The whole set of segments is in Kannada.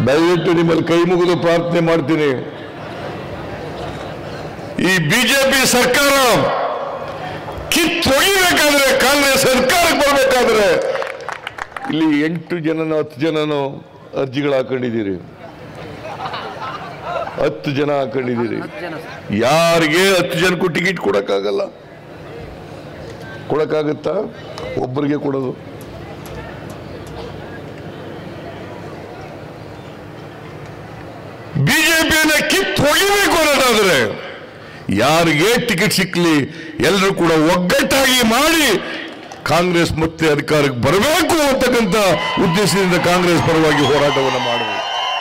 ದಯವಿಟ್ಟು ನಿಮ್ಮಲ್ಲಿ ಕೈ ಮುಗಿದು ಪ್ರಾರ್ಥನೆ ಮಾಡ್ತೀನಿ ಈ ಬಿಜೆಪಿ ಸರ್ಕಾರ ಕಿತ್ತೊಗಿಬೇಕಾದ್ರೆ ಕಾಂಗ್ರೆಸ್ ಸರ್ಕಾರಕ್ಕೆ ಬರಬೇಕಾದ್ರೆ ಇಲ್ಲಿ ಎಂಟು ಜನನೋ ಹತ್ತು ಜನನೋ ಅರ್ಜಿಗಳು ಹಾಕೊಂಡಿದ್ದೀರಿ ಹತ್ತು ಜನ ಹಾಕೊಂಡಿದ್ದೀರಿ ಯಾರಿಗೆ ಹತ್ತು ಜನಕ್ಕೂ ಟಿಕೆಟ್ ಕೊಡಕ್ಕಾಗಲ್ಲ ಕೊಡಕ್ಕಾಗತ್ತಾ ಒಬ್ಬರಿಗೆ ಕೊಡೋದು ಬಿಜೆಪಿಯನ್ನ ಕಿತ್ತು ಹೊಡಿಬೇಕು ಅನ್ನೋದಾದ್ರೆ ಯಾರಿಗೆ ಟಿಕೆಟ್ ಸಿಕ್ಕಲಿ ಎಲ್ಲರೂ ಕೂಡ ಒಗ್ಗಟ್ಟಾಗಿ ಮಾಡಿ ಕಾಂಗ್ರೆಸ್ ಮತ್ತೆ ಅಧಿಕಾರಕ್ಕೆ ಬರಬೇಕು ಅಂತಕ್ಕಂಥ ಉದ್ದೇಶದಿಂದ ಕಾಂಗ್ರೆಸ್ ಪರವಾಗಿ ಹೋರಾಟವನ್ನು ಮಾಡಬೇಕು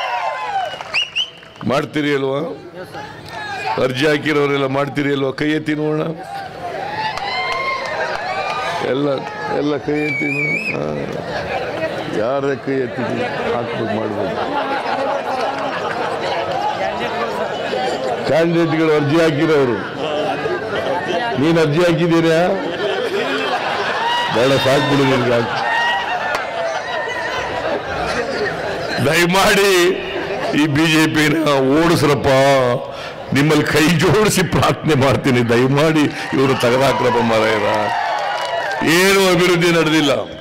ಮಾಡ್ತೀರಿ ಅಲ್ವಾ ಅರ್ಜಿ ಹಾಕಿರೋರೆಲ್ಲ ಮಾಡ್ತೀರಿ ಅಲ್ವಾ ಕೈ ಎತ್ತಿ ನೋಡೋಣ ಎಲ್ಲ ಎಲ್ಲ ಕೈ ಎತ್ತಿ ನೋಡೋಣ ಯಾರ ಕೈ ಎತ್ತಿದ್ವಿ ಹಾಕ್ಬೇಕು ಮಾಡ್ಬೋದು ಕ್ಯಾಂಡಿಡೇಟ್ಗಳು ಅರ್ಜಿ ಹಾಕಿರೋರು ನೀನು ಅರ್ಜಿ ಹಾಕಿದ್ದೀರಾ ಬೇಡ ಸಾಕ್ಬಿಡು ನಿನ್ಗೆ ಹಾಕಿ ದಯಮಾಡಿ ಈ ಬಿಜೆಪಿನ ಓಡಿಸ್ರಪ್ಪ ನಿಮ್ಮಲ್ಲಿ ಕೈ ಜೋಡಿಸಿ ಪ್ರಾರ್ಥನೆ ಮಾಡ್ತೀನಿ ದಯಮಾಡಿ ಇವರು ತೆಗೆದಾಕ್ರಪ್ಪ ಮಾರಾಯರ ಏನು ಅಭಿವೃದ್ಧಿ ನಡೆದಿಲ್ಲ